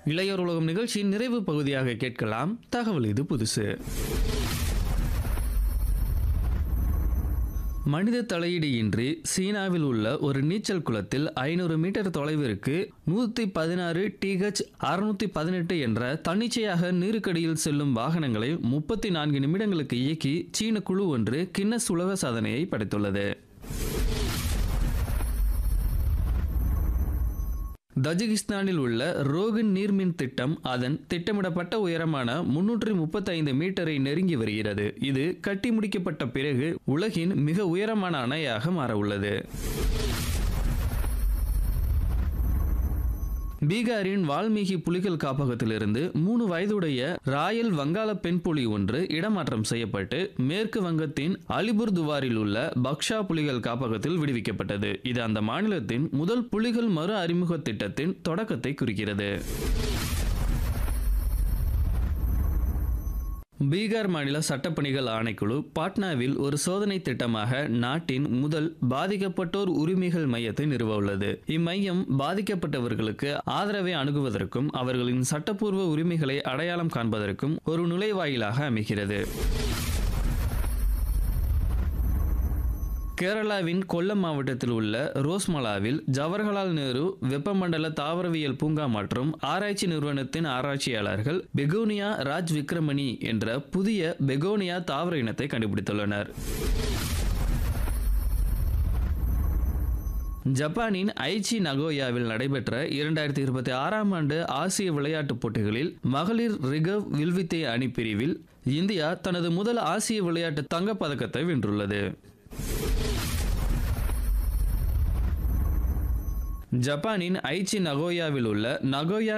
இளையோர் உலகம் நிகழ்ச்சியின் நிறைவு பகுதியாக கேட்கலாம் தகவல் இது புதுசு மனித தலையீடு இன்றி சீனாவில் உள்ள ஒரு நீச்சல் குளத்தில் ஐநூறு மீட்டர் தொலைவிற்கு நூற்றி பதினாறு டிஹெச் அறுநூத்தி பதினெட்டு என்ற தன்னிச்சையாக நீருக்கடியில் செல்லும் வாகனங்களை முப்பத்தி நான்கு நிமிடங்களுக்கு இயக்கி சீன குழு ஒன்று கின்னஸ் உலக சாதனையை படைத்துள்ளது தஜிகிஸ்தானில் உள்ள ரோகின் நீர்மின் திட்டம் அதன் திட்டமிடப்பட்ட உயரமான முன்னூற்றி முப்பத்தைந்து மீட்டரை நெருங்கி வருகிறது இது கட்டி முடிக்கப்பட்ட பிறகு உலகின் மிக உயரமான அணையாக மாற உள்ளது பீகாரின் வால்மீகி புலிகள் காப்பகத்திலிருந்து மூணு வயதுடைய ராயல் வங்காள பெண் புலி ஒன்று இடமாற்றம் செய்யப்பட்டு மேற்கு வங்கத்தின் அலிபுர்துவாரில் உள்ள பக்ஷா புலிகள் காப்பகத்தில் விடுவிக்கப்பட்டது இது அந்த மாநிலத்தின் முதல் புலிகள் மறு அறிமுக திட்டத்தின் தொடக்கத்தை குறிக்கிறது பீகார் மாநில சட்டப்பணிகள் ஆணைக்குழு பாட்னாவில் ஒரு சோதனை திட்டமாக நாட்டின் முதல் பாதிக்கப்பட்டோர் உரிமைகள் மையத்தை நிறுவ உள்ளது இம்மையம் பாதிக்கப்பட்டவர்களுக்கு ஆதரவை அணுகுவதற்கும் அவர்களின் சட்டப்பூர்வ உரிமைகளை அடையாளம் காண்பதற்கும் ஒரு நுழைவாயிலாக அமைகிறது கேரளாவின் கொல்லம் மாவட்டத்தில் உள்ள ரோஸ்மலாவில் ஜவஹர்லால் நேரு வெப்பமண்டல தாவரவியல் பூங்கா மற்றும் ஆராய்ச்சி நிறுவனத்தின் ஆராய்ச்சியாளர்கள் பெகோனியா ராஜ் விக்ரமணி என்ற புதிய பெகோனியா தாவர இனத்தை கண்டுபிடித்துள்ளனர் ஜப்பானின் ஐச்சி நகோயாவில் நடைபெற்ற இரண்டாயிரத்தி இருபத்தி ஆறாம் ஆண்டு ஆசிய விளையாட்டுப் போட்டிகளில் மகளிர் ரிகவ் வில்வித்தை அணி பிரிவில் இந்தியா தனது முதல் ஆசிய விளையாட்டு தங்கப்பதக்கத்தை வென்றுள்ளது ஜப்பானின் ஐச்சி நகோயாவில் உள்ள நகோயா